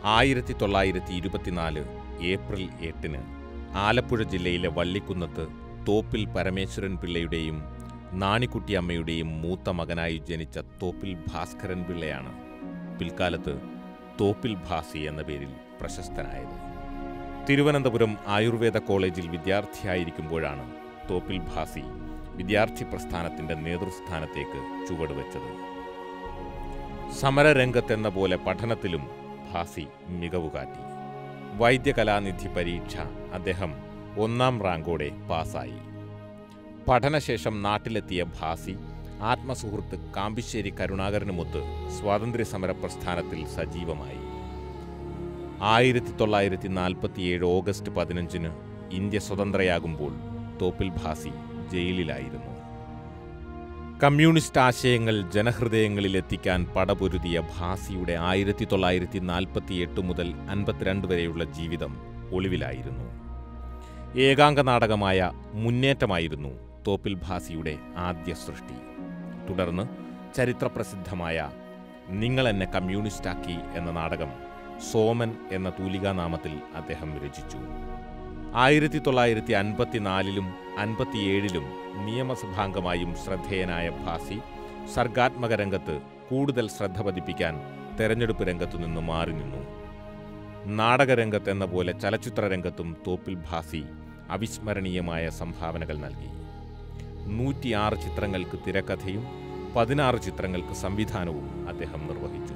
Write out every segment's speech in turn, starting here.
ആയിരത്തി തൊള്ളായിരത്തി ഇരുപത്തിനാല് ഏപ്രിൽ എട്ടിന് ആലപ്പുഴ ജില്ലയിലെ വള്ളിക്കുന്നത്ത് തോപ്പിൽ പരമേശ്വരൻ പിള്ളയുടെയും നാണിക്കുട്ടി അമ്മയുടെയും മൂത്ത മകനായി ജനിച്ച തോപ്പിൽ ഭാസ്കരൻ പിള്ളയാണ് പിൽക്കാലത്ത് തോപ്പിൽ ഭാസി എന്ന പേരിൽ പ്രശസ്തനായത് തിരുവനന്തപുരം ആയുർവേദ കോളേജിൽ വിദ്യാർത്ഥിയായിരിക്കുമ്പോഴാണ് തോപ്പിൽ ഭാസി വിദ്യാർത്ഥി പ്രസ്ഥാനത്തിന്റെ നേതൃസ്ഥാനത്തേക്ക് ചുവടുവെച്ചത് സമരരംഗത്തെന്ന പോലെ പഠനത്തിലും ഭാസി മികവ് കാട്ടി വൈദ്യകലാനിധി പരീക്ഷ അദ്ദേഹം ഒന്നാം റാങ്കോടെ പാസായി പഠനശേഷം നാട്ടിലെത്തിയ ഭാസി ആത്മസുഹൃത്ത് കാമ്പിശ്ശേരി കരുണാകരനുമൊത്ത് സ്വാതന്ത്ര്യസമര പ്രസ്ഥാനത്തിൽ സജീവമായി ആയിരത്തി തൊള്ളായിരത്തി നാൽപ്പത്തിയേഴ് ഓഗസ്റ്റ് പതിനഞ്ചിന് ഇന്ത്യ സ്വതന്ത്രയാകുമ്പോൾ തോപ്പിൽ ഭാസി ജയിലിലായിരുന്നു കമ്മ്യൂണിസ്റ്റ് ആശയങ്ങൾ ജനഹൃദയങ്ങളിൽ എത്തിക്കാൻ പടപൊരുതിയ ഭാസിയുടെ ആയിരത്തി തൊള്ളായിരത്തി നാൽപ്പത്തിയെട്ട് മുതൽ അൻപത്തിരണ്ട് വരെയുള്ള ജീവിതം ഒളിവിലായിരുന്നു ഏകാംഗ നാടകമായ മുന്നേറ്റമായിരുന്നു തോപ്പിൽ ഭാസിയുടെ ആദ്യ സൃഷ്ടി തുടർന്ന് ചരിത്രപ്രസിദ്ധമായ നിങ്ങൾ എന്നെ കമ്മ്യൂണിസ്റ്റാക്കി എന്ന നാടകം സോമൻ എന്ന തൂലികാനാമത്തിൽ അദ്ദേഹം രചിച്ചു ആയിരത്തി തൊള്ളായിരത്തി അൻപത്തിനാലിലും അൻപത്തിയേഴിലും നിയമസഭാംഗമായും ശ്രദ്ധേയനായ ഭാസി സർഗാത്മക രംഗത്ത് കൂടുതൽ ശ്രദ്ധ പതിപ്പിക്കാൻ തെരഞ്ഞെടുപ്പ് രംഗത്തു നിന്ന് മാറി നിന്നു നാടകരംഗത്ത് എന്ന പോലെ ചലച്ചിത്ര രംഗത്തും തോപ്പിൽ ഭാസി അവിസ്മരണീയമായ സംഭാവനകൾ നൽകി നൂറ്റിയാറ് ചിത്രങ്ങൾക്ക് തിരക്കഥയും പതിനാറ് ചിത്രങ്ങൾക്ക് സംവിധാനവും അദ്ദേഹം നിർവഹിച്ചു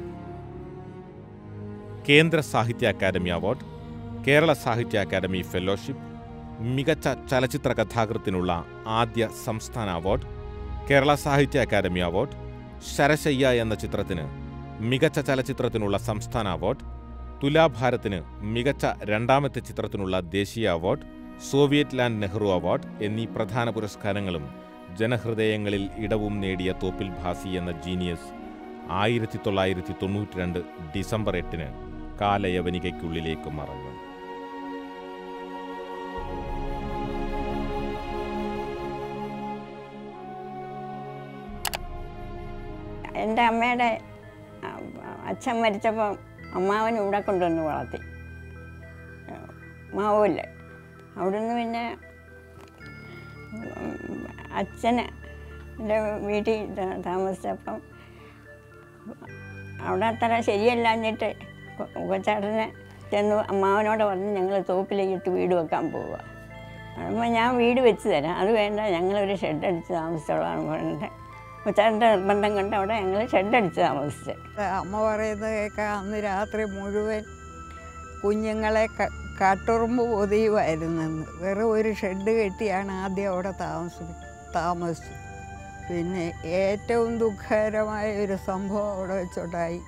കേന്ദ്ര സാഹിത്യ അക്കാദമി അവാർഡ് കേരള സാഹിത്യ അക്കാദമി ഫെലോഷിപ്പ് മികച്ച ചലച്ചിത്ര കഥാകൃത്തിനുള്ള ആദ്യ സംസ്ഥാന അവാർഡ് കേരള സാഹിത്യ അക്കാദമി അവാർഡ് ശരശയ്യ എന്ന ചിത്രത്തിന് മികച്ച ചലച്ചിത്രത്തിനുള്ള സംസ്ഥാന അവാർഡ് തുലാഭാരത്തിന് മികച്ച രണ്ടാമത്തെ ചിത്രത്തിനുള്ള ദേശീയ award Soviet Land Nehru award എന്നീ പ്രധാന പുരസ്കാരങ്ങളും ജനഹൃദയങ്ങളിൽ ഇടവും നേടിയ തോപ്പിൽ ഭാസി എന്ന ജീനിയസ് ആയിരത്തി തൊള്ളായിരത്തി തൊണ്ണൂറ്റി രണ്ട് ഡിസംബർ എട്ടിന് കാലയവനികയ്ക്കുള്ളിലേക്ക് മറഞ്ഞു എൻ്റെ അമ്മയുടെ ആ, അച്ഛൻ മരിച്ചപ്പം അമ്മാവൻ ഇവിടെ കൊണ്ടുവന്ന് വളർത്തി മാവില്ല അവിടുന്ന് പിന്നെ ഉം, അച്ഛന് എൻ്റെ വീട്ടിൽ താ- താമസിച്ചപ്പം അവിടെ അത്ര ശരിയല്ലാഞ്ഞിട്ട് കൊ- കൊച്ചാട്ടനെ ചെന്ന് അമ്മാവനോട് പറഞ്ഞ് ഞങ്ങൾ തോപ്പിലേക്കിട്ട് വീട് വെക്കാൻ പോവുക അപ്പോൾ ഞാൻ വീട് വെച്ച് തരാം അത് വേണ്ട ഞങ്ങളൊരു ഷെഡ് അടിച്ച് താമസിച്ചോളാം പറഞ്ഞിട്ട് കൊച്ചാട്ടൻ്റെ നിർബന്ധം കൊണ്ട് അവിടെ ഞങ്ങൾ ഷെഡ് അടിച്ച് താമസിച്ച് അമ്മ പറയുന്നത് കേൾക്കാം അന്ന് രാത്രി മുഴുവൻ കുഞ്ഞുങ്ങളെ ക- കാട്ടുറുമ്പ് പൊതിയുമായിരുന്നെന്ന് വെറും ഒരു ഷെഡ് കെട്ടിയാണ് ആദ്യം അവിടെ താമസി താമസിച്ചത് പിന്നെ ഏറ്റവും ദുഃഖകരമായ ഒരു സംഭവം അവിടെ വെച്ചുണ്ടായി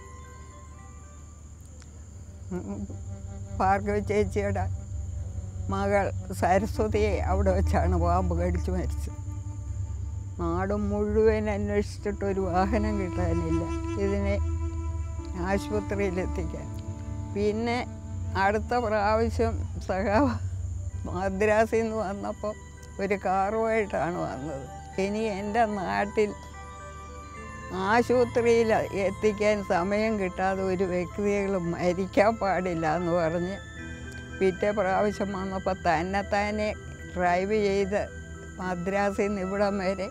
ഉം, ഭാർഗവ ചേച്ചിയുടെ മകൾ സരസ്വതിയെ അവിടെ വെച്ചാണ് പാമ്പ് കടിച്ചു മരിച്ചത് നാട് മുഴുവൻ അന്വേഷിച്ചിട്ട് ഒരു വാഹനം കിട്ടാനില്ല ഇതിനെ ആശുപത്രിയിലെത്തിക്കാൻ പിന്നെ അടുത്ത പ്രാവശ്യം സഖാവ് മദ്രാസിൽ നിന്ന് വന്നപ്പോൾ ഒരു കാറുമായിട്ടാണ് വന്നത് ഇനി എൻ്റെ നാട്ടിൽ ആശുപത്രിയിൽ എത്തിക്കാൻ സമയം കിട്ടാതെ ഒരു വ്യക്തികളും മരിക്കാൻ പാടില്ല എന്ന് പറഞ്ഞ് പിറ്റേ പ്രാവശ്യം വന്നപ്പോൾ തന്നെത്താനെ ഡ്രൈവ് ചെയ്ത് മദ്രാസിൽ നിന്ന് ഇവിടം വരെ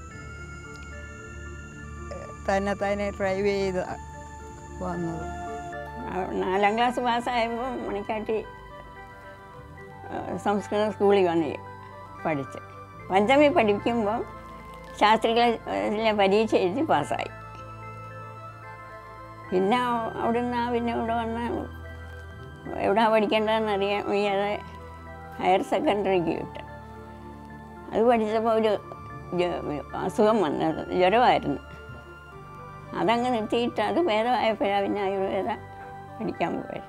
തന്നെത്താനെ ഡ്രൈവ് ചെയ്ത് വന്നത് ആ, നാലാം ക്ലാസ് പാസ്സായപ്പോൾ മണിക്കാട്ടി ആ, സംസ്കൃത സ്കൂളിൽ വന്ന് പഠിച്ച് പഞ്ചമി പഠിക്കുമ്പോൾ ശാസ്ത്രികളിലെ പരീക്ഷ എഴുതി പാസ്സായി പിന്നെ അ- അവിടുന്ന് ആ പിന്നെ ഇവിടെ വന്ന് എവിടെ പഠിക്കേണ്ടതെന്ന് അറിയാൻ വയ്യാതെ ഹയർ സെക്കൻഡറിക്ക് വിട്ട് അത് പഠിച്ചപ്പോൾ ഒരു ജ- അസുഖം വന്നത് ജ്വരമായിരുന്നു അതങ്ങ് നിർത്തിയിട്ട് അത് ഭേദമായപ്പോഴാണ് പിന്നെ ആയുർവേദ പഠിക്കാൻ പോയത്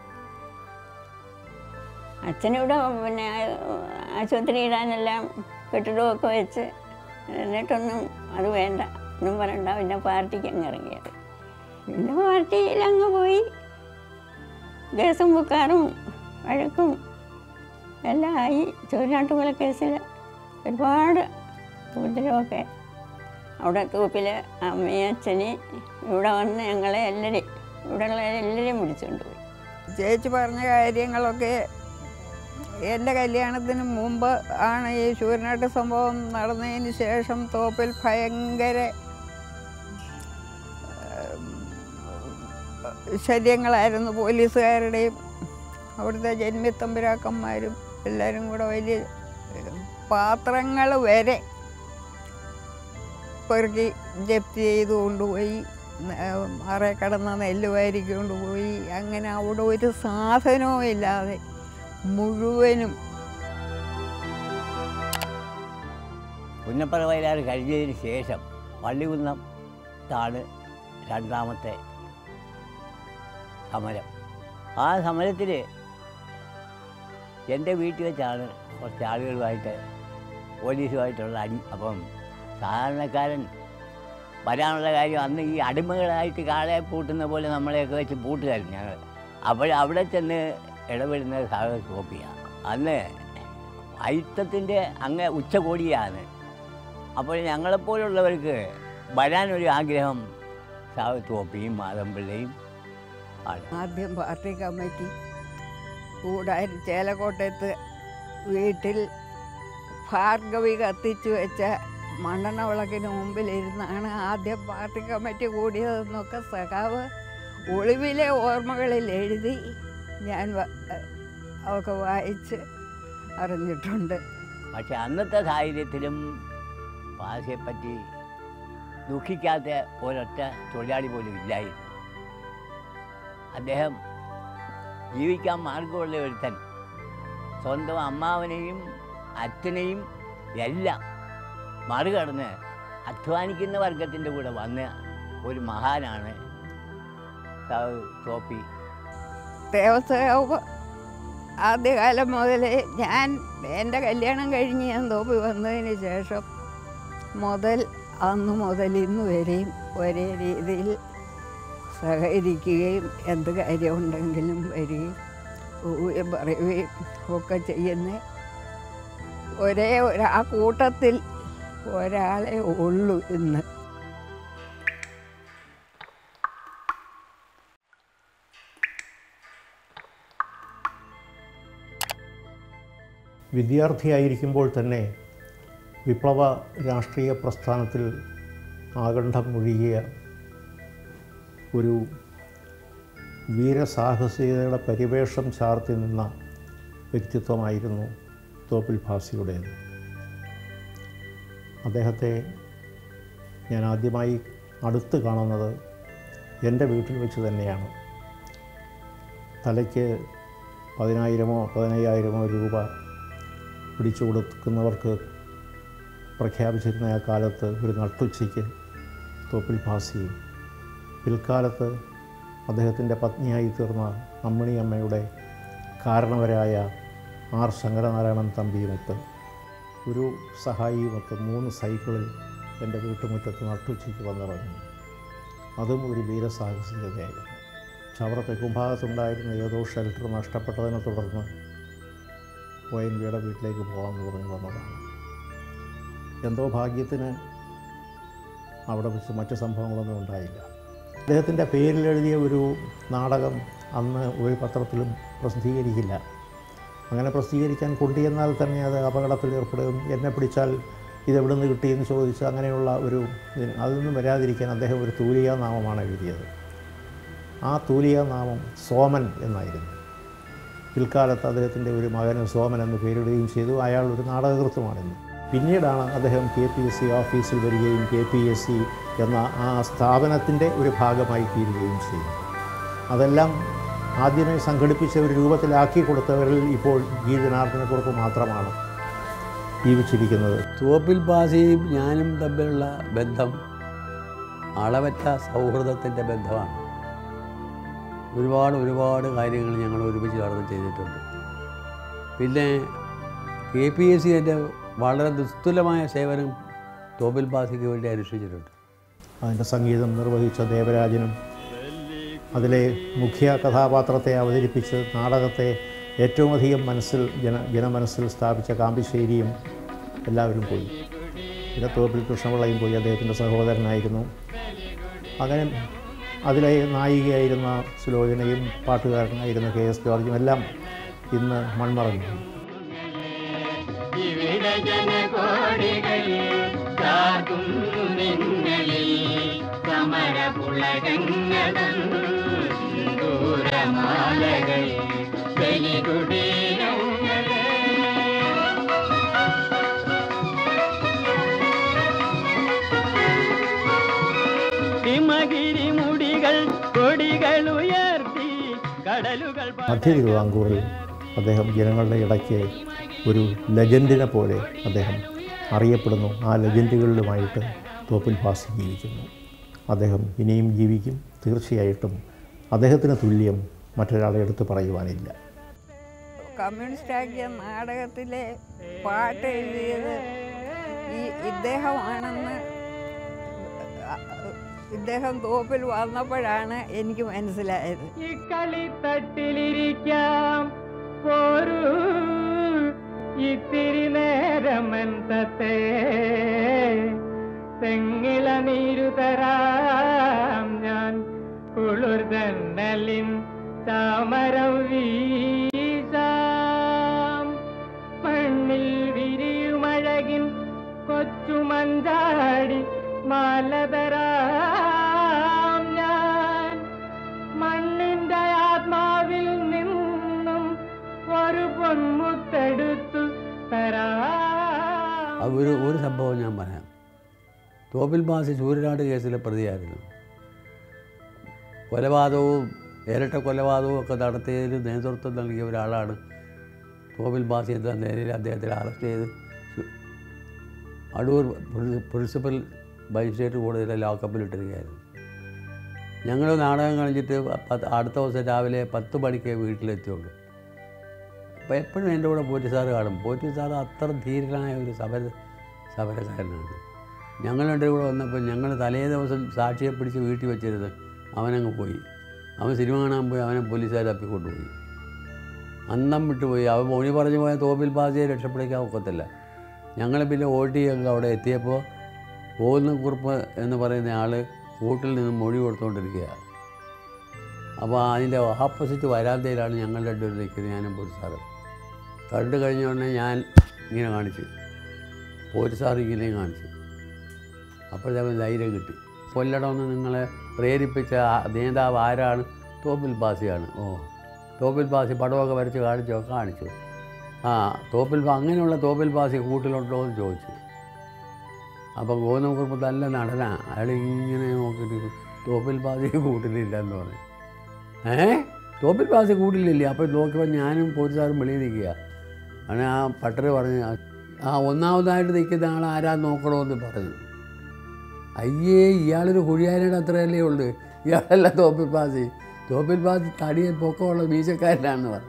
അച്ഛനിവിടെ പിന്നെ ആശുപത്രി ഇടാനെല്ലാം കെട്ടിടമൊക്കെ വെച്ച് എന്നിട്ടൊന്നും അത് വേണ്ട ഒന്നും പറയണ്ട പിന്നെ പാർട്ടിക്ക് അങ്ങ് ഇറങ്ങിയത് പിന്നെ പാർട്ടിയിൽ അങ്ങ് പോയി കേസും ബുക്കാറും വഴക്കും എല്ലാം ആയി ചൂരാട്ടുകൊല കേസിൽ ഒരുപാട് ഉപദ്രവമൊക്കെ അവിടെ തൂപ്പിൽ അമ്മയും അച്ഛനെ ഇവിടെ വന്ന് ഞങ്ങളെ എല്ലാവരെയും ഇവിടെയുള്ള എല്ലാവരെയും പിടിച്ചുകൊണ്ട് പോയി ചേച്ചി പറഞ്ഞ കാര്യങ്ങളൊക്കെ എൻ്റെ കല്യാണത്തിന് മുമ്പ് ആണ് ഈ ശൂരനാട്ട് സംഭവം നടന്നതിന് ശേഷം തോപ്പിൽ ഭയങ്കര ഏം, ശല്യങ്ങളായിരുന്നു പോലീസുകാരുടെയും അവിടുത്തെ ജന്മിത്തമ്പുരാക്കന്മാരും എല്ലാവരും കൂടെ വലിയ പാത്രങ്ങൾ വരെ പെറുക്കി ജപ്തി ചെയ്ത് കൊണ്ടുപോയി അറേ കടന്ന നെല്ല് വാരിക്ക് കൊണ്ടുപോയി അങ്ങനെ അവിടെ ഒരു സാധനവും ഇല്ലാതെ മുഴുവനും പുന്നപ്പറ വയലാർ കഴിഞ്ഞതിന് ശേഷം പള്ളികുന്നം താണ് രണ്ടാമത്തെ സമരം ആ സമരത്തിൽ എൻ്റെ വീട്ടിൽ വെച്ചാണ് കുറച്ച് ആളുകളുമായിട്ട് പോലീസുമായിട്ടുള്ള അടി അപ്പം സാധാരണക്കാരൻ വരാനുള്ള കാര്യം അന്ന് ഈ അടിമകളായിട്ട് കാളെ പൂട്ടുന്ന പോലെ നമ്മളെയൊക്കെ വെച്ച് പൂട്ടുകാരും ഞങ്ങൾ അപ്പോൾ അവിടെ ചെന്ന് ഇടപെടുന്നത് സാഗർ കോപ്പിയാണ് അന്ന് അയിത്തത്തിൻ്റെ അങ്ങ് ഉച്ചകോടിയാണ് അപ്പോൾ ഞങ്ങളെപ്പോലുള്ളവർക്ക് വരാനൊരു ആഗ്രഹം സാവത്തോപ്പിയും മാതമ്പിള്ളയും ആണ് ആദ്യം പാർട്ടി കമ്മിറ്റി കൂടാൻ ചേലക്കോട്ടയത്ത് വീട്ടിൽ ഭാർഗവി കത്തിച്ചു വെച്ച മണ്ണെണ്ണ വിളക്കിന് മുമ്പിലിരുന്നാണ് ആദ്യം പാർട്ടി കമ്മിറ്റി കൂടിയതെന്നൊക്കെ സഖാവ് ഒളിവിലെ ഓർമ്മകളിൽ എഴുതി ഞാൻ വ- അവർക്ക് വായിച്ച് അറിഞ്ഞിട്ടുണ്ട് പക്ഷെ അന്നത്തെ സാഹചര്യത്തിലും ഭാഷയെപ്പറ്റി ദുഃഖിക്കാത്ത ഒരൊറ്റ തൊഴിലാളി പോലും ഇല്ലായിരുന്നു അദ്ദേഹം ജീവിക്കാൻ മാർഗമുള്ള ഒരുത്തൻ സ്വന്തം അമ്മാവനെയും അച്ഛനെയും എല്ലാം മറികടന്ന് അധ്വാനിക്കുന്ന വർഗത്തിൻ്റെ കൂടെ വന്ന ഒരു മഹാനാണ് സാവ് തോപ്പി ദേവസ്വം ആദ്യകാലം മുതലേ ഞാൻ എൻ്റെ കല്യാണം കഴിഞ്ഞ് ഞാൻ തോപ്പി വന്നതിന് ശേഷം മുതൽ അന്ന് മുതൽ ഇന്ന് വരെയും ഒരേ രീതിയിൽ സഹകരിക്കുകയും എന്ത് കാര്യമുണ്ടെങ്കിലും വരികയും പോവുകയും പറയുകയും ഒക്കെ ചെയ്യുന്ന ഒരേ ഒരു ആ കൂട്ടത്തിൽ ഒരാളെ ഉള്ളൂ ഇന്ന് വിദ്യാർത്ഥിയായിരിക്കുമ്പോൾ തന്നെ വിപ്ലവ രാഷ്ട്രീയ പ്രസ്ഥാനത്തിൽ ആകണ്ഠം മുഴുകിയ ഒരു വീരസാഹസികതയുടെ പരിവേഷം ചാർത്തി നിന്ന വ്യക്തിത്വമായിരുന്നു തോപ്പിൽ ഭാസിയുടേത് അദ്ദേഹത്തെ ഞാൻ ആദ്യമായി അടുത്ത് കാണുന്നത് എൻ്റെ വീട്ടിൽ വെച്ച് തന്നെയാണ് തലയ്ക്ക് പതിനായിരമോ പതിനയ്യായിരമോ രൂപ പിടിച്ചു കൊടുക്കുന്നവർക്ക് പ്രഖ്യാപിച്ചിരുന്ന ആ കാലത്ത് ഒരു നട്ടുച്ചയ്ക്ക് തോപ്പിൽ ഭാസി പിൽക്കാലത്ത് അദ്ദേഹത്തിൻ്റെ പത്നിയായി തീർന്ന അമ്മിണി അമ്മയുടെ കാരണവരായ ആർ ശങ്കരനാരായണൻ തമ്പിയുമൊത്ത് ഒരു സഹായിയുമൊത്ത് മൂന്ന് സൈക്കിളിൽ എൻ്റെ വീട്ടുമുറ്റത്ത് നട്ടുച്ചയ്ക്ക് വന്നിറങ്ങി അതും ഒരു വീരസാഹസികതയായിരുന്നു ചവറ തെക്കുംഭാഗത്തുണ്ടായിരുന്ന ഏതോ ഷെൽട്ടർ നഷ്ടപ്പെട്ടതിനെ തുടർന്ന് ഒ എൻ വിയുടെ വീട്ടിലേക്ക് പോകാമെന്ന് പറഞ്ഞ് വന്നതാണ് എന്തോ ഭാഗ്യത്തിന് അവിടെ വെച്ച് മറ്റ് സംഭവങ്ങളൊന്നും ഉണ്ടായില്ല അദ്ദേഹത്തിൻ്റെ പേരിൽ എഴുതിയ ഒരു നാടകം അന്ന് ഒരു പത്രത്തിലും പ്രസിദ്ധീകരിക്കില്ല അങ്ങനെ പ്രസിദ്ധീകരിക്കാൻ കൊണ്ടുചെന്നാൽ തന്നെ അത് അപകടത്തിൽ ഏർപ്പെടുകയും എന്നെ പിടിച്ചാൽ ഇതെവിടെ നിന്ന് കിട്ടിയെന്ന് ചോദിച്ച് അങ്ങനെയുള്ള ഒരു ഇതിന് അതൊന്നും വരാതിരിക്കാൻ അദ്ദേഹം ഒരു തൂലിക നാമമാണ് എഴുതിയത് ആ തൂലിക നാമം സോമൻ എന്നായിരുന്നു പിൽക്കാലത്ത് അദ്ദേഹത്തിൻ്റെ ഒരു മകന് സോമൻ എന്ന് പേരിടുകയും ചെയ്തു അയാൾ ഒരു നാടകകൃത്തുമാണെന്ന് പിന്നീടാണ് അദ്ദേഹം കെ പി എസ് സി ഓഫീസിൽ വരികയും കെ പി എസ് സി എന്ന ആ സ്ഥാപനത്തിൻ്റെ ഒരു ഭാഗമായി തീരുകയും ചെയ്തു അതെല്ലാം ആദ്യമേ സംഘടിപ്പിച്ച ഒരു രൂപത്തിലാക്കി കൊടുത്തവരിൽ ഇപ്പോൾ ജി ജനാർദ്ദനക്കുറിപ്പ് മാത്രമാണ് ജീവിച്ചിരിക്കുന്നത് ചുവപ്പിൽ പാസിയും ഞാനും തമ്മിലുള്ള ബന്ധം അളവറ്റ സൗഹൃദത്തിൻ്റെ ബന്ധമാണ് ഒരുപാട് ഒരുപാട് കാര്യങ്ങൾ ഞങ്ങൾ ഒരുമിച്ച് നടന്ന് ചെയ്തിട്ടുണ്ട് പിന്നെ കെ പി എസ് സി എൻ്റെ വളരെ നിസ്തുലമായ സേവനം തോപ്പിൽ പാസിക്ക് വേണ്ടി അനുഷ്ഠിച്ചിട്ടുണ്ട് അതിൻ്റെ സംഗീതം നിർവഹിച്ച ദേവരാജനും അതിലെ മുഖ്യ കഥാപാത്രത്തെ അവതരിപ്പിച്ച് നാടകത്തെ ഏറ്റവും അധികം മനസ്സിൽ ജന ജനമനസ്സിൽ സ്ഥാപിച്ച കാമ്പിശ്ശേരിയും എല്ലാവരും പോയി പിന്നെ തോപ്പിൽ കൃഷ്ണപിള്ളയും പോയി അദ്ദേഹത്തിൻ്റെ സഹോദരനായിരുന്നു അങ്ങനെ അതിലെ നായികയായിരുന്ന സുലോചനയും പാട്ടുകാരനായിരുന്ന കെ എസ് ജോർജും എല്ലാം ഇന്ന് മൺമറഞ്ഞു ഇവിടെ ജനകോടികൾ ചാകുന്നു നിങ്ങളിൽ സമരപുളകങ്ങളൻ ദൂരമാലകൾ ബലികുടീരങ്ങളെ ഹിമഗിരി മുടികൾ കൊടികൾ ഉയർത്തി കടലുകൾ മധ്യ തിരുവിതാംകൂറിൽ അദ്ദേഹം ജനങ്ങളുടെ ഇടയ്ക്ക് ഒരു ലെജൻഡിനെ പോലെ അദ്ദേഹം അറിയപ്പെടുന്നു ആ ലെജൻഡുകളിലുമായിട്ട് തോപ്പിൽ ഭാസി ജീവിക്കുന്നു അദ്ദേഹം ഇനിയും ജീവിക്കും തീർച്ചയായിട്ടും അദ്ദേഹത്തിന് തുല്യം മറ്റൊരാളെ എടുത്ത് പറയുവാനില്ല കമ്മ്യൂണിസ്റ്റ് ആക്കിയ നാടകത്തിലെ പാട്ട് എഴുതിയത് ഈ ഇദ്ദേഹമാണെന്ന് ഇദ്ദേഹം തോപ്പിൽ വന്നപ്പോഴാണ് എനിക്ക് മനസ്സിലായത് ഈ കളിത്തട്ടിലിരിക്കാം പോരൂ ഇത്തിരി നേരമെന്തത്തെ തെങ്ങിള നീരു തരാം ഞാൻ കുളിർതന്നലിൻ താമരം വീശാം മണ്ണിൽ വിരിയുമഴകിൻ കൊച്ചുമഞ്ചാടി മാലതരാം ഞാൻ മണ്ണിന്റെ ആത്മാവിൽ നിന്നും ഒരു പൊന്മുത്തെടുത്തു തരാം അത് ഒരു ഒരു സംഭവം ഞാൻ പറയാം തോപ്പിൽ ബാസി ചൂരനാട് കേസിലെ പ്രതിയായിരുന്നു കൊലപാതകവും ഇരട്ട കൊലപാതകവും ഒക്കെ നടത്തിയതിന് നേതൃത്വം നൽകിയ ഒരാളാണ് തോപ്പിൽ ബാസി എന്ന നിലയിൽ അദ്ദേഹത്തെ അറസ്റ്റ് ചെയ്ത് ശു- അടൂർ പ്രിൻസി- പ്രിൻസിപ്പൽ മജിസ്ട്രേറ്റ് കോടതിയിലെ ലോക്കപ്പിലിട്ടിരിക്കുകയായിരുന്നു ഞങ്ങൾ നാടകം കളിച്ചിട്ട് പത്ത് അടുത്ത ദിവസം രാവിലെ പത്ത് മണിക്കേ വീട്ടിലെത്തിയുള്ളൂ അപ്പോൾ എപ്പോഴും എൻ്റെ കൂടെ പോറ്റി സാറ് കാണും പോറ്റി സാറ് അത്ര ധീരനായ ഒരു സമര സമരക്കാരനാണ് ഞങ്ങൾ രണ്ടും കൂടെ വന്നപ്പോൾ ഞങ്ങൾ തലേ ദിവസം സാക്ഷിയെ പിടിച്ച് വീട്ടിൽ വെച്ചിരുന്ന് അവനങ്ങ് പോയി അവൻ സിനിമ കാണാൻ പോയി അവനെ പോലീസുകാർ തപ്പിക്കൊണ്ടുപോയി അന്നം വിട്ടുപോയി അവൻ മൊഴി പറഞ്ഞു പോയ തോപ്പിൽ ബാസിയെ രക്ഷപ്പെടുത്താൻ ഒക്കത്തില്ല ഞങ്ങൾ പിന്നെ ഓട്ടി അങ്ങ് അവിടെ എത്തിയപ്പോൾ കുറുപ്പ് എന്ന് പറയുന്ന ആൾ കൂട്ടിൽ നിന്ന് മൊഴി കൊടുത്തുകൊണ്ടിരിക്കുകയാണ് അപ്പോൾ അതിൻ്റെ ഓപ്പോസിറ്റ് വരാന്തയിലാണ് ഞങ്ങൾ രണ്ടുപേരും നിൽക്കുന്നത് ഞാനും പോലീസ് സാറും കണ്ടു കഴിഞ്ഞ ഉടനെ ഞാൻ ഇങ്ങനെ കാണിച്ചു പോലീസ് സാർ ഇങ്ങനെയും കാണിച്ചു അപ്പോഴത്തേക്കും ധൈര്യം കിട്ടി കൊല്ലണമെന്ന് നിങ്ങളെ പ്രേരിപ്പിച്ച ആ നേതാവ് ആരാണ് തോപ്പിൽ ബാസിയാണ് ഓ തോപ്പിൽ ബാസി പടമൊക്കെ വരച്ച് കാണിച്ചോ കാണിച്ചു ആ തോപ്പിൽ ബാ- അങ്ങനെയുള്ള തോപ്പിൽ ബാസി കൂട്ടിലുണ്ടോ എന്ന് ചോദിച്ചു അപ്പോൾ ഗോതമ്പ് നല്ല നടനാ അയാൾ ഇങ്ങനെ നോക്കിയിട്ട് തോപ്പിൽ ബാസി കൂട്ടിലില്ല എന്ന് പറഞ്ഞു ഏ തോപ്പിൽ ബാസി കൂട്ടിലില്ലേ അപ്പോൾ നോക്കിയപ്പോൾ ഞാനും പോലീസുകാരും വെളിയിൽ നിൽക്കുക അങ്ങനെ ആ പട്ടര് പറഞ്ഞ് ആ ഒന്നാമതായിട്ട് നിൽക്കുന്ന ആൾ ആരാ നോക്കണമെന്ന് പറഞ്ഞു അയ്യേ ഇയാളൊരു കുഴിയാനയുടെ അത്രയല്ലേ ഉള്ളൂ ഇയാളല്ല തോപ്പിൽ ബാസി തോപ്പിൽ ബാസി തടിയ പൊക്കമുള്ള മീശക്കാരനാണെന്ന് പറഞ്ഞു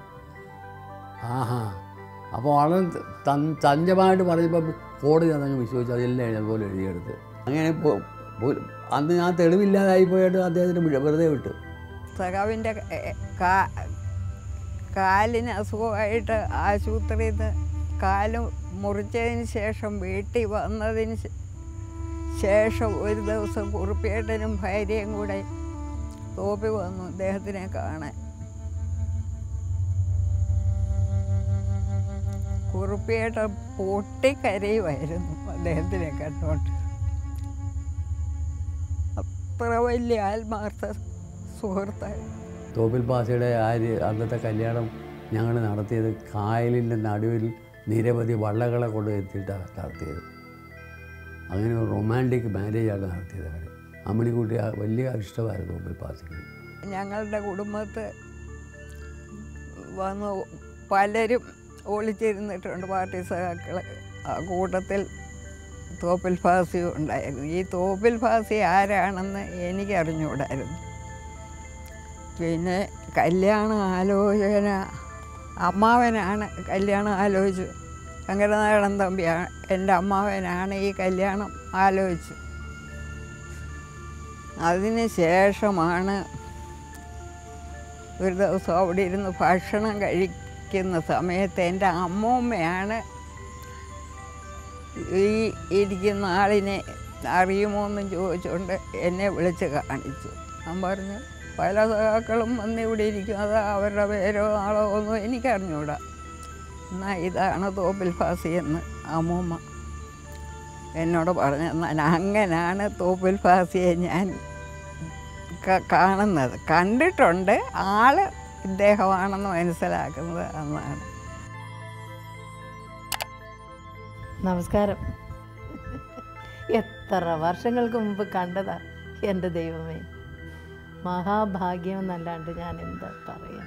ആഹാ അപ്പോൾ വളരെ തൻ- തഞ്ചമായിട്ട് പറഞ്ഞപ്പോൾ കോടതി അതങ്ങ് വിശ്വസിച്ചു അതെല്ലാം എഴുതി അതുപോലെ എഴുതിയെടുത്ത് അങ്ങനെ പോ- പോ- അന്ന് ഞാൻ തെളിവില്ലാതായി പോയിട്ട് അദ്ദേഹത്തിന് വിട- വെറുതെ വിട്ടു സഖാവിൻ്റെ കാ കാലിന് അസുഖമായിട്ട് ആശുപത്രിയിൽ നിന്ന് കാല് മുറിച്ചതിന് ശേഷം വീട്ടിൽ വന്നതിന് ശേ- ശേഷം ഒരു ദിവസം കുറുപ്പിയേട്ടനും ഭാര്യയും കൂടെ തോപ്പി വന്നു അദ്ദേഹത്തിനെ കാണാൻ കുറുപ്പിയേട്ടൻ പൊട്ടിക്കരയുമായിരുന്നു അദ്ദേഹത്തിനെ കണ്ടുകൊണ്ട് അത്ര വലിയ ആത്മാർത്ഥ സുഹൃത്തായിരുന്നു തോപ്പിൽ പാസയുടെ ആ രി- അന്നത്തെ കല്യാണം ഞങ്ങൾ നടത്തിയത് കായലിൻ്റെ നടുവിൽ നിരവധി വള്ളങ്ങളെ കൊണ്ട് എത്തിയിട്ടാണ് നടത്തിയത് അങ്ങനെ ഒരു റൊമാൻറ്റിക് മാരേജാണ് നടത്തിയത് അവർ അമ്മണിക്കുട്ടി ആ വലിയ ഇഷ്ടമായിരുന്നു തോപ്പിൽ പാസയ്ക്ക് ഞങ്ങളുടെ കുടുംബത്ത് വന്ന് പലരും ഒളിച്ചിരുന്നിട്ടുണ്ട് പാർട്ടി സഹാക്കൾ ആ കൂട്ടത്തിൽ തോപ്പിൽ ഫാസിയും ഉണ്ടായിരുന്നു ഈ തോപ്പിൽ ഫാസി ആരാണെന്ന് എനിക്കറിഞ്ഞുകൂടായിരുന്നു പിന്നെ കല്യാണ ആലോചന അമ്മാവനാണ് കല്യാണം ആലോചിച്ചു ശങ്കരനാരായണൻ തമ്പിയാണ് എൻ്റെ അമ്മാവനാണ് ഈ കല്യാണം ആലോചിച്ചു അതിന് ശേഷമാണ് ഒരു ദിവസം അവിടെ ഇരുന്ന് ഭക്ഷണം കഴിക്കുന്ന സമയത്ത് എൻ്റെ അമ്മൂമ്മയാണ് ഈ ഇരിക്കുന്ന ആളിനെ അറിയുമോ എന്നും ചോദിച്ചുകൊണ്ട് എന്നെ വിളിച്ച് കാണിച്ചു ഞാൻ പറഞ്ഞു പല സഖാക്കളും വന്ന് ഇവിടെ ഇരിക്കും അത് അവരുടെ പേരോ ആളോ ഒന്നും എനിക്കറിഞ്ഞൂടാ എന്നാൽ ഇതാണ് തോപ്പിൽ ഫാസി എന്ന് അമ്മൂമ്മ എന്നോട് പറഞ്ഞു എന്നാൽ അങ്ങനെയാണ് തോപ്പിൽ ഫാസിയെ ഞാൻ ക- കാണുന്നത് കണ്ടിട്ടുണ്ട് ആള് ഇദ്ദേഹമാണെന്ന് മനസ്സിലാക്കുന്നത് അന്നാണ് നമസ്കാരം എത്ര വർഷങ്ങൾക്ക് മുമ്പ് കണ്ടതാ എൻ്റെ ദൈവമേ മഹാഭാഗ്യം എന്നല്ലാണ്ട് ഞാൻ എന്താ പറയാ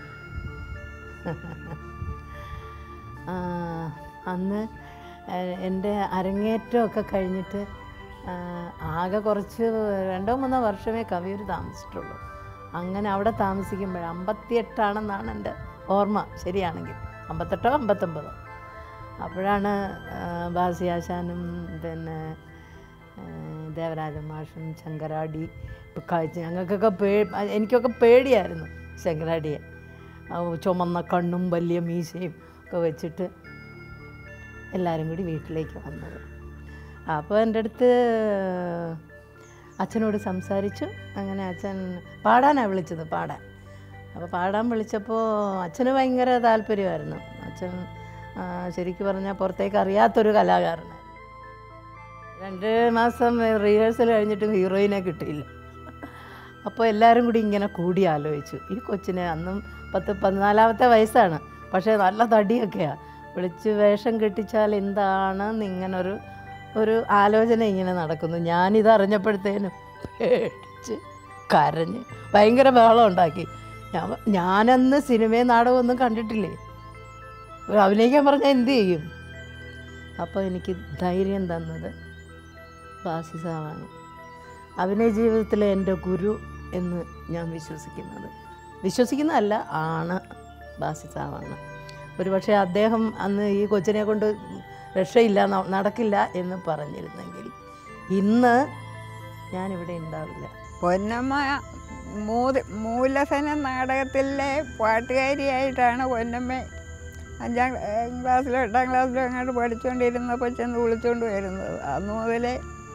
ആ, അന്ന് എ- എൻ്റെ അരങ്ങേറ്റമൊക്കെ കഴിഞ്ഞിട്ട് ആ, ആകെ കുറച്ച് രണ്ടോ മൂന്നോ വർഷമേ കവിയൂർ താമസിച്ചിട്ടുള്ളൂ അങ്ങനെ അവിടെ താമസിക്കുമ്പോൾ അമ്പത്തിയെട്ടാണെന്നാണ് എൻ്റെ ഓർമ്മ ശരിയാണെങ്കിൽ അമ്പത്തെട്ടോ അമ്പത്തൊമ്പതോ അപ്പോഴാണ് ആ, ബാസിയാശാനും പിന്നെ ആ, ദേവരാജ മാഷും ശങ്കരാടി കാഴ്ച ഞങ്ങൾക്കൊക്കെ പേ എനിക്കൊക്കെ പേടിയായിരുന്നു ശങ്കരാടിയെ ആ, ചുമന്ന കണ്ണും വലിയ മീശയും ഒക്കെ വെച്ചിട്ട് എല്ലാവരും കൂടി വീട്ടിലേക്ക് വന്നത് അപ്പോൾ എൻ്റെ അടുത്ത് അച്ഛനോട് സംസാരിച്ചു അങ്ങനെ അച്ഛൻ പാടാനാണ് വിളിച്ചത് പാടാൻ അപ്പോൾ പാടാൻ വിളിച്ചപ്പോൾ അച്ഛന് ഭയങ്കര താല്പര്യമായിരുന്നു അച്ഛൻ ആ, ശരിക്കും പറഞ്ഞാൽ പുറത്തേക്ക് അറിയാത്തൊരു കലാകാരനാണ് രണ്ട് മാസം റിഹേഴ്സൽ കഴിഞ്ഞിട്ടും ഹീറോയിനെ കിട്ടിയില്ല അപ്പോൾ എല്ലാവരും കൂടി ഇങ്ങനെ കൂടി ആലോചിച്ചു ഈ കൊച്ചിനെ അന്നും പത്ത് പതിനാലാമത്തെ വയസ്സാണ് പക്ഷേ നല്ല തടിയൊക്കെയാണ് വിളിച്ച് വേഷം കെട്ടിച്ചാൽ എന്താണ് ഇങ്ങനൊരു ഒരു ആലോചന ഇങ്ങനെ നടക്കുന്നു ഞാനിത് അറിഞ്ഞപ്പോഴത്തേനും പേടിച്ച് കരഞ്ഞ് ഭയങ്കര ബഹളം ഉണ്ടാക്കി ഞാൻ ഞാനന്ന് സിനിമയും നാടകമൊന്നും കണ്ടിട്ടില്ലേ ഒരു അഭിനയിക്കാൻ പറഞ്ഞാൽ എന്ത് ചെയ്യും അപ്പോൾ എനിക്ക് ധൈര്യം തന്നത് ബാസി സാറാണ് അഭിനയ ജീവിതത്തിലെ എൻ്റെ ഗുരു എന്ന് ഞാൻ വിശ്വസിക്കുന്നത് വിശ്വസിക്കുന്നതല്ല ആണ് ബാസി സാറാണ് ഒരു പക്ഷേ അദ്ദേഹം അന്ന് ഈ കൊച്ചിനെ കൊണ്ട് രക്ഷയില്ല ന- നടക്കില്ല എന്ന് പറഞ്ഞിരുന്നെങ്കിൽ ഇന്ന് ഞാനിവിടെ ഉണ്ടാവില്ല പൊന്നമ്മ മൂത് മൂലസന നാടകത്തിലെ പാട്ടുകാരിയായിട്ടാണ് പൊന്നമ്മ അഞ്ചാം ഏഹ്, ക്ലാസ്സിലോ എട്ടാം ക്ലാസ്സിലോ അങ്ങോട്ട് പഠിച്ചുകൊണ്ടിരുന്നപ്പോൾ ചെന്ന് വിളിച്ചുകൊണ്ട് വരുന്നത് അന്ന് മുതലേ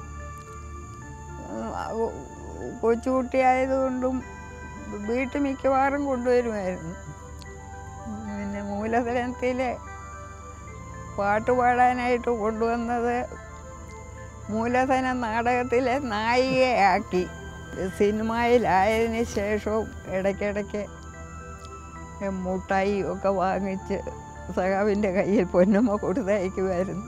ഉം, ആ, ഉ- കൊച്ചുകുട്ടിയായതുകൊണ്ടും വീട്ടിൽ മിക്കവാറും കൊണ്ടുവരുമായിരുന്നു പിന്നെ മൂലധനത്തിലെ പാട്ട് പാടാനായിട്ട് കൊണ്ടുവന്നത് മൂലധന നാടകത്തിലെ നായികയാക്കി സിനിമയിലായതിന് ശേഷവും ഇടയ്ക്കിടയ്ക്ക് മുട്ടായി ഒക്കെ വാങ്ങിച്ച് സഖാവിൻ്റെ കയ്യിൽ പൊന്നമ്മ കൊടുത്തയക്കുമായിരുന്നു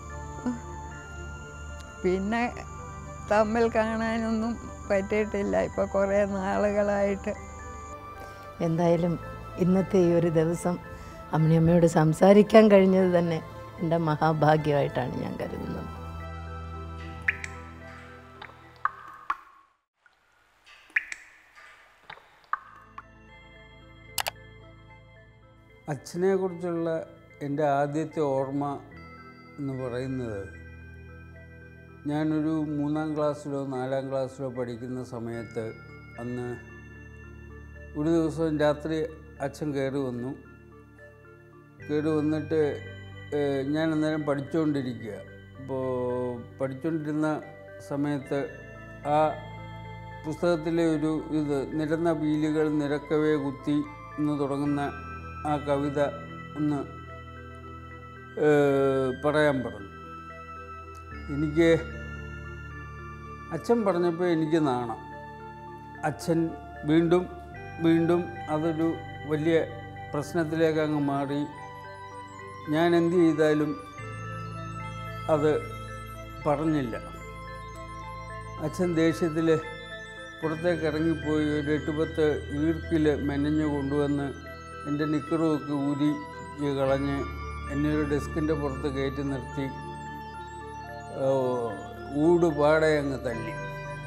പിന്നെ തമ്മിൽ കാണാനൊന്നും പറ്റിയിട്ടില്ല ഇപ്പോൾ കുറേ നാളുകളായിട്ട് എന്തായാലും ഇന്നത്തെ ഈ ഒരു ദിവസം അമ്മണിയമ്മയോട് സംസാരിക്കാൻ കഴിഞ്ഞത് തന്നെ എൻ്റെ മഹാഭാഗ്യമായിട്ടാണ് ഞാൻ കരുതുന്നത് അച്ഛനെക്കുറിച്ചുള്ള എൻ്റെ ആദ്യത്തെ ഓർമ്മ എന്ന് പറയുന്നത് ഞാനൊരു മൂന്നാം ക്ലാസ്സിലോ നാലാം ക്ലാസ്സിലോ പഠിക്കുന്ന സമയത്ത് അന്ന് ഒരു ദിവസം രാത്രി അച്ഛൻ കയറി വന്നു കയറി വന്നിട്ട് ഏഹ്, ഞാൻ അന്നേരം പഠിച്ചുകൊണ്ടിരിക്കുക അപ്പോൾ പഠിച്ചുകൊണ്ടിരുന്ന സമയത്ത് ആ പുസ്തകത്തിലെ ഒരു ഇത് നിരന്ന പീലികൾ നിരക്കവേ കുത്തി എന്ന് തുടങ്ങുന്ന ആ കവിത ഒന്ന് ഏഹ്, പറയാൻ പറഞ്ഞു എനിക്ക് അച്ഛൻ പറഞ്ഞപ്പോൾ എനിക്ക് നാണം അച്ഛൻ വീണ്ടും വീണ്ടും അതൊരു വലിയ പ്രശ്നത്തിലേക്ക് അങ്ങ് മാറി ഞാൻ എന്ത് ചെയ്താലും അത് പറഞ്ഞില്ല അച്ഛൻ ദേഷ്യത്തിൽ പുറത്തേക്ക് ഇറങ്ങിപ്പോയി ഒരു എട്ട് പത്ത് ഈർക്കിൽ മെനഞ്ഞു കൊണ്ടുവന്ന് എൻ്റെ നിക്കറുമൊക്കെ ഊരി കളഞ്ഞ് എന്നെ ഒരു ഡെസ്കിൻ്റെ പുറത്ത് കയറ്റി നിർത്തി ഓ, ഊട് പാടെ അങ്ങ് തല്ലി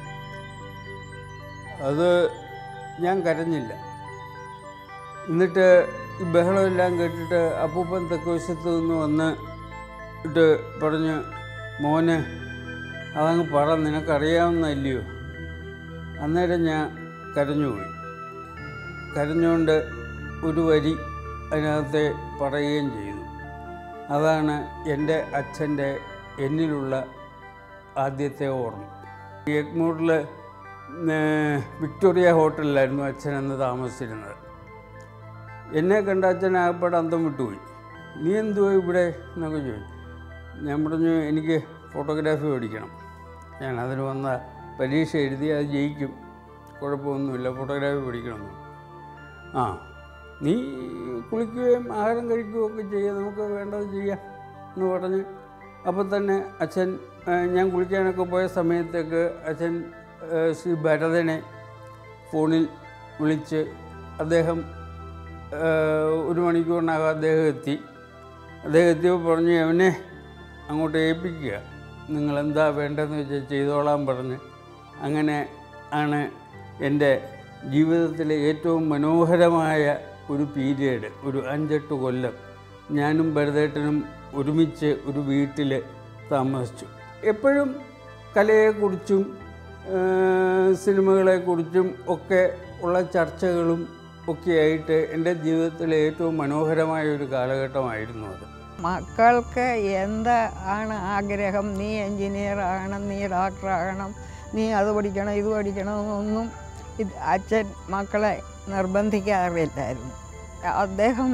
അത് ഞാൻ കരഞ്ഞില്ല എന്നിട്ട് ഈ ബഹളമെല്ലാം കേട്ടിട്ട് അപ്പൂപ്പൻ തെക്കുവശത്ത് നിന്ന് വന്ന് ഇട്ട് പറഞ്ഞ് മോന് അതങ്ങ് പറ നിനക്കറിയാവുന്നല്ലയോ അന്നേരം ഞാൻ കരഞ്ഞുപോയി കരഞ്ഞുകൊണ്ട് ഒരു വരി അതിനകത്തെ പറയുകയും ചെയ്തു അതാണ് എൻ്റെ അച്ഛൻ്റെ എന്നിലുള്ള ആദ്യത്തെ ഓർമ്മ എഗ്മൂറിൽ ഏർ, വിക്ടോറിയ ഹോട്ടലിലായിരുന്നു അച്ഛൻ അന്ന് താമസിച്ചിരുന്നത് എന്നെ കണ്ട അച്ഛൻ ആകപ്പാട് അന്തം വിട്ടുപോയി നീ എന്തുവാ ഇവിടെ എന്നൊക്കെ ചോദിച്ചു ഞാൻ പറഞ്ഞു എനിക്ക് ഫോട്ടോഗ്രാഫി പഠിക്കണം ഞാൻ അതിന് വന്ന പരീക്ഷ എഴുതി അത് ജയിക്കും കുഴപ്പമൊന്നുമില്ല ഫോട്ടോഗ്രാഫി പഠിക്കണമെന്ന് ആ നീ കുളിക്കുകയും ആഹാരം കഴിക്കുകയും ഒക്കെ ചെയ്യുക നമുക്ക് വേണ്ടത് ചെയ്യാം എന്ന് പറഞ്ഞ് അപ്പോൾ തന്നെ അച്ഛൻ ആ, ഞാൻ കുളിക്കാനൊക്കെ പോയ സമയത്തേക്ക് അച്ഛൻ ആ, ശ്രീ ഭരതനെ ഫോണിൽ വിളിച്ച് അദ്ദേഹം ആ, ഒരു മണിക്കൂറിനകം അദ്ദേഹം എത്തി അദ്ദേഹം എത്തിയപ്പോൾ പറഞ്ഞു അവനെ അങ്ങോട്ട് ഏൽപ്പിക്കുക നിങ്ങളെന്താ വേണ്ടതെന്ന് വെച്ചാൽ ചെയ്തോളാൻ പറഞ്ഞ് അങ്ങനെ ആണ് എൻ്റെ ജീവിതത്തിലെ ഏറ്റവും മനോഹരമായ ഒരു പീരിയഡ് ഒരു അഞ്ചെട്ട് കൊല്ലം ഞാനും ഭരതേട്ടനും ഒരുമിച്ച് ഒരു വീട്ടിൽ താമസിച്ചു എപ്പോഴും കലയെക്കുറിച്ചും ആ, സിനിമകളെക്കുറിച്ചും ഒക്കെ ഉള്ള ചർച്ചകളും ഒക്കെയായിട്ട് എൻ്റെ ജീവിതത്തിലെ ഏറ്റവും മനോഹരമായ ഒരു കാലഘട്ടമായിരുന്നു അത് മക്കൾക്ക് എന്താ ആണ് ആഗ്രഹം നീ എൻജിനീയർ ആകണം നീ ഡോക്ടർ ആകണം നീ അത് പഠിക്കണം ഇത് പഠിക്കണം എന്നൊന്നും ഇത് അച്ഛൻ മക്കളെ നിർബന്ധിക്കാറില്ലായിരുന്നു അദ്ദേഹം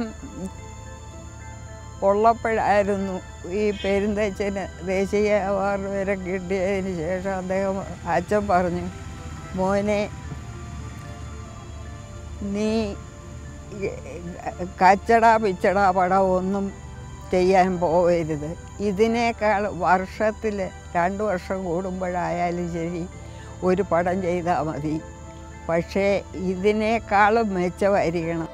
ഉള്ളപ്പോഴായിരുന്നു ഈ പെരുന്തച്ഛന് ദേശീയ അവാർഡ് വരെ കിട്ടിയതിന് ശേഷം അദ്ദേഹം അച്ഛൻ പറഞ്ഞു മോനെ നീ കച്ചട പിച്ചട പടം ഒന്നും ചെയ്യാൻ പോകരുത് ഇതിനേക്കാൾ വർഷത്തിൽ രണ്ട് വർഷം കൂടുമ്പോഴായാലും ശരി ഒരു പടം ചെയ്താൽ മതി പക്ഷേ ഇതിനേക്കാളും മെച്ചമായിരിക്കണം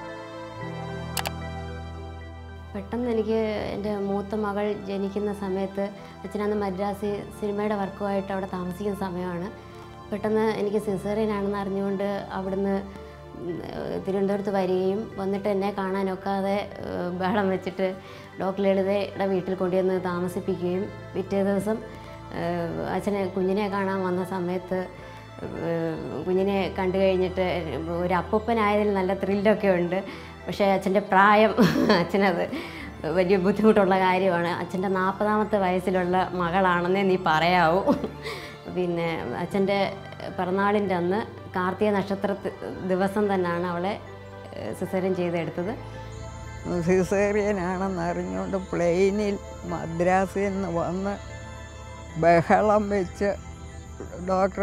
പെട്ടെന്ന് എനിക്ക് എൻ്റെ മൂത്ത മകൾ ജനിക്കുന്ന സമയത്ത് അച്ഛനന്ന് മദ്രാസി സിനിമയുടെ വർക്കുമായിട്ട് അവിടെ താമസിക്കുന്ന സമയമാണ് പെട്ടെന്ന് എനിക്ക് സിസേറിയനാണെന്ന് അറിഞ്ഞുകൊണ്ട് അവിടുന്ന് ഉം, ഏഹ്, തിരുവനന്തപുരത്ത് വരികയും വന്നിട്ട് എന്നെ കാണാനൊക്കാതെ ഏഹ്, ബഹളം വെച്ചിട്ട് ഡോക്ടർ ലളിതയുടെ വീട്ടിൽ കൊണ്ടുവന്ന് താമസിപ്പിക്കുകയും പിറ്റേ ദിവസം ഏഹ്, അച്ഛനെ കുഞ്ഞിനെ കാണാൻ വന്ന സമയത്ത് ഏഹ്, കുഞ്ഞിനെ കണ്ടു കഴിഞ്ഞിട്ട് ഒരു അപ്പൂപ്പനായതിൽ നല്ല ത്രില്ലൊക്കെ ഉണ്ട് പക്ഷേ അച്ഛൻ്റെ പ്രായം അച്ഛനത് വലിയ ബുദ്ധിമുട്ടുള്ള കാര്യമാണ് അച്ഛൻ്റെ നാൽപ്പതാമത്തെ വയസ്സിലുള്ള മകളാണെന്നേ നീ പറയാവൂ പിന്നെ അച്ഛൻ്റെ പിറന്നാളിൻ്റെ അന്ന് കാർത്തിക നക്ഷത്ര ദിവസം തന്നെയാണ് അവളെ സിസേറിയൻ ചെയ്തെടുത്തത് സിസേറിയനാണെന്ന് അറിഞ്ഞുകൊണ്ട് പ്ലെയിനിൽ മദ്രാസിൽ നിന്ന് വന്ന് ബഹളം വെച്ച് ഡോക്ടർ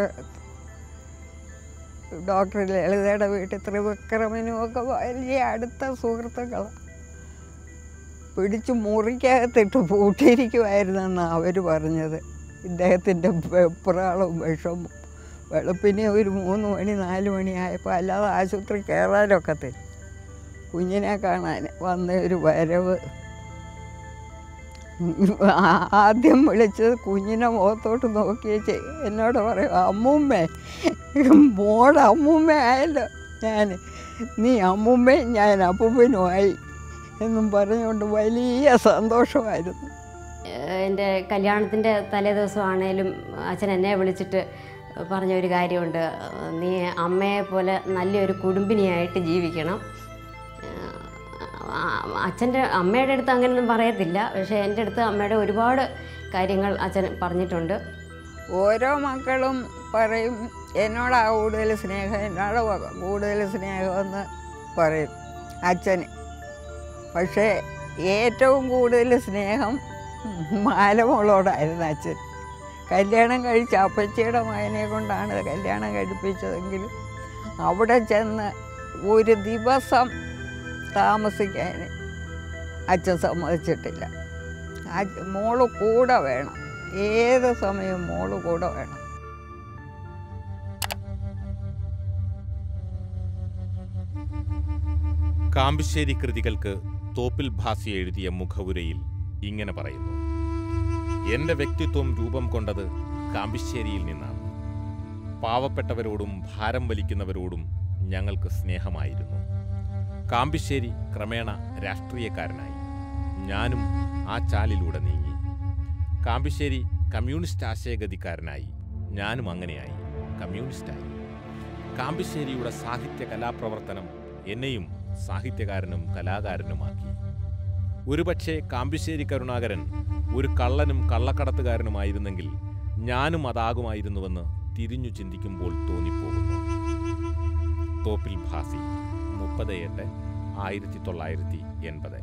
ഡോക്ടർ ലളിതയുടെ വീട്ടിൽ ത്രിവിക്രമനും ഒക്കെ വലിയ അടുത്ത സുഹൃത്തുക്കളാണ് പിടിച്ച് മുറിക്കകത്തിട്ട് പൂട്ടിയിരിക്കുമായിരുന്നെന്നാണ് അവർ പറഞ്ഞത് ഇദ്ദേഹത്തിൻ്റെ വെപ്രാളവും വിഷമവും വെളുപ്പിനെ ഒരു മൂന്ന് മണി നാല് മണി ആയപ്പോൾ അല്ലാതെ ആശുപത്രി കയറാനൊക്കത്തില്ല കുഞ്ഞിനെ കാണാൻ വന്ന ഒരു വരവ് ആ- ആദ്യം വിളിച്ചത് കുഞ്ഞിനെ മുഖത്തോട്ട് നോക്കിയേച്ച് എന്നോട് പറയും അമ്മൂമ്മേ മോടെ അമ്മൂമ്മ ആയല്ലോ ഞാൻ നീ അമ്മൂമ്മയും ഞാൻ അപ്പൂപ്പനുമായി എന്നും പറഞ്ഞുകൊണ്ട് വലിയ സന്തോഷമായിരുന്നു ഏഹ് എൻ്റെ കല്യാണത്തിൻ്റെ തലേ ദിവസമാണേലും അച്ഛൻ എന്നെ വിളിച്ചിട്ട് പറഞ്ഞ ഒരു കാര്യമുണ്ട് ഏഹ് നീ അമ്മയെ പോലെ നല്ലൊരു കുടുംബിനിയായിട്ട് ജീവിക്കണം അച്ഛൻ്റെ അമ്മയുടെ അടുത്ത് അങ്ങനെയൊന്നും പറയത്തില്ല പക്ഷേ എൻ്റെ അടുത്ത് അമ്മയുടെ ഒരുപാട് കാര്യങ്ങൾ അച്ഛൻ പറഞ്ഞിട്ടുണ്ട് ഓരോ മക്കളും പറയും എന്നോടാ കൂടുതൽ സ്നേഹം എന്നോട് കൂടുതൽ സ്നേഹമെന്ന് പറയും അച്ഛന് പക്ഷേ ഏറ്റവും കൂടുതൽ സ്നേഹം മാലമോളോടായിരുന്നു അച്ഛൻ കല്യാണം കഴിച്ച അപ്പച്ചിയുടെ മകനെ കൊണ്ടാണ് കല്യാണം കഴിപ്പിച്ചതെങ്കിലും അവിടെ ചെന്ന് ഒരു ദിവസം താമസിക്കാൻ അച്ഛൻ സമ്മതിച്ചിട്ടില്ല അച്ഛ- മോള് കൂടെ വേണം ഏത് സമയവും മോള് കൂടെ വേണം കാമ്പിശ്ശേരി കൃതികൾക്ക് തോപ്പിൽ ഭാസി എഴുതിയ മുഖവുരയിൽ ഇങ്ങനെ പറയുന്നു എന്റെ വ്യക്തിത്വം രൂപം കൊണ്ടത് കാമ്പിശ്ശേരിയിൽ നിന്നാണ് പാവപ്പെട്ടവരോടും ഭാരം വലിക്കുന്നവരോടും ഞങ്ങൾക്ക് സ്നേഹമായിരുന്നു കാമ്പിശ്ശേരി ക്രമേണ രാഷ്ട്രീയക്കാരനായി ഞാനും ആ ചാലിലൂടെ നീങ്ങി കാമ്പിശ്ശേരി കമ്മ്യൂണിസ്റ്റ് ആശയഗതിക്കാരനായി ഞാനും അങ്ങനെയായി കമ്മ്യൂണിസ്റ്റായി കാമ്പിശ്ശേരിയുടെ സാഹിത്യ കലാപ്രവർത്തനം എന്നെയും സാഹിത്യകാരനും കലാകാരനുമാക്കി ഒരുപക്ഷെ കാമ്പിശ്ശേരി കരുണാകരൻ ഒരു കള്ളനും കള്ളക്കടത്തുകാരനുമായിരുന്നെങ്കിൽ ഞാനും അതാകുമായിരുന്നുവെന്ന് തിരിഞ്ഞു ചിന്തിക്കുമ്പോൾ തോന്നിപ്പോകുന്നു തോപ്പിൽ ഭാസി മുപ്പത് എട്ട് ആയിരത്തി തൊള്ളായിരത്തി എൺപത്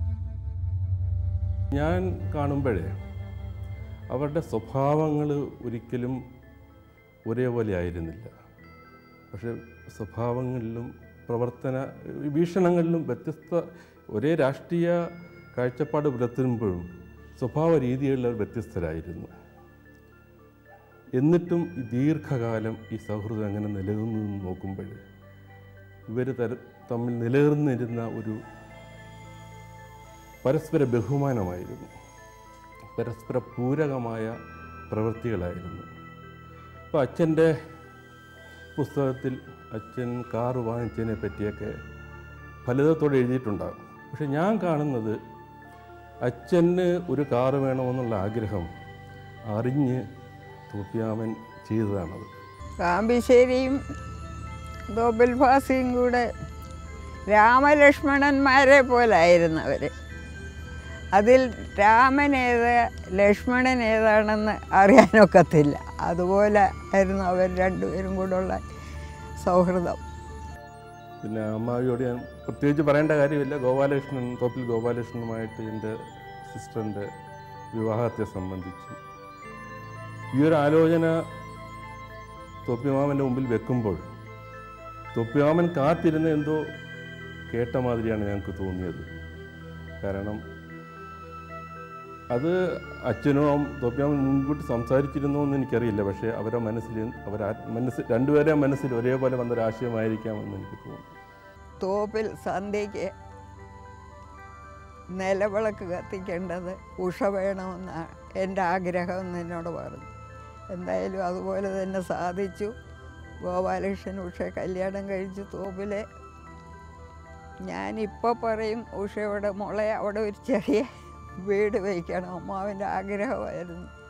ഞാൻ കാണുമ്പോഴേ അവരുടെ സ്വഭാവങ്ങൾ ഒരിക്കലും ഒരേപോലെ ആയിരുന്നില്ല പക്ഷെ സ്വഭാവങ്ങളിലും പ്രവർത്തന വീക്ഷണങ്ങളിലും വ്യത്യസ്ത ഒരേ രാഷ്ട്രീയ കാഴ്ചപ്പാട് പുലർത്തുമ്പോഴും സ്വഭാവ രീതികളിൽ അവർ വ്യത്യസ്തരായിരുന്നു എന്നിട്ടും ഈ ദീർഘകാലം ഈ സൗഹൃദം എങ്ങനെ നിലനിന്നു എന്ന് നോക്കുമ്പോൾ ഇവർ തര തമ്മിൽ നിലനിന്നിരുന്ന ഒരു പരസ്പര ബഹുമാനമായിരുന്നു പരസ്പര പൂരകമായ പ്രവൃത്തികളായിരുന്നു അപ്പോൾ അച്ഛൻ്റെ പുസ്തകത്തിൽ അച്ഛൻ കാറ് വാങ്ങിച്ചതിനെ പറ്റിയൊക്കെ ഫലിതത്തോടെ എഴുതിയിട്ടുണ്ടാകും പക്ഷെ ഞാൻ കാണുന്നത് അച്ഛന് ഒരു കാറ് വേണമെന്നുള്ള ആഗ്രഹം അറിഞ്ഞ് തോപ്പിയാമൻ ചെയ്തതാണത് കാമ്പിശ്ശേരിയും തോപ്പിൽ ഫാസിയും കൂടെ രാമലക്ഷ്മണന്മാരെ പോലായിരുന്നു അവർ അതിൽ രാമൻ ഏത് ലക്ഷ്മണൻ ഏതാണെന്ന് അറിയാനൊക്കത്തില്ല അതുപോലെ ആയിരുന്നു അവർ രണ്ടുപേരും കൂടെയുള്ള സൗഹൃദം പിന്നെ അമ്മാവിയോട് ഞാൻ പ്രത്യേകിച്ച് പറയേണ്ട കാര്യമില്ല ഗോപാലകൃഷ്ണൻ തോപ്പിൽ ഗോപാലകൃഷ്ണനുമായിട്ട് എൻ്റെ സിസ്റ്ററിൻ്റെ വിവാഹത്തെ സംബന്ധിച്ച് ഈ ഒരു ആലോചന തൊപ്പിമാമൻ്റെ മുമ്പിൽ വെക്കുമ്പോൾ തൊപ്പിമാമൻ കാത്തിരുന്ന എന്തോ കേട്ട മാതിരിയാണ് ഞങ്ങൾക്ക് തോന്നിയത് കാരണം അത് അച്ഛനും തൊപ്പിയാമൻ മുൻകൂട്ടി സംസാരിച്ചിരുന്നോ എന്ന് എനിക്കറിയില്ല പക്ഷേ അവരുടെ മനസ്സിൽ അവർ മനസ്സിൽ രണ്ടുപേരെ മനസ്സിൽ ഒരേപോലെ വന്നൊരാശയമായിരിക്കാമെന്ന് എനിക്ക് തോന്നുന്നു തോപ്പിൽ സന്ധ്യയ്ക്ക് നിലവിളക്ക് കത്തിക്കേണ്ടത് ഉഷ വേണമെന്നാണ് എൻ്റെ ആഗ്രഹം എന്ന് എന്നോട് പറഞ്ഞു എന്തായാലും അതുപോലെ തന്നെ സാധിച്ചു ഗോപാലകൃഷ്ണൻ ഉഷ കല്യാണം കഴിച്ചു തോപ്പിലെ ഞാനിപ്പോൾ പറയും ഉഷയുടെ മോളെ അവിടെ ഒരു ചെറിയ വീട് വയ്ക്കണം അമ്മാവിൻ്റെ ആഗ്രഹമായിരുന്നു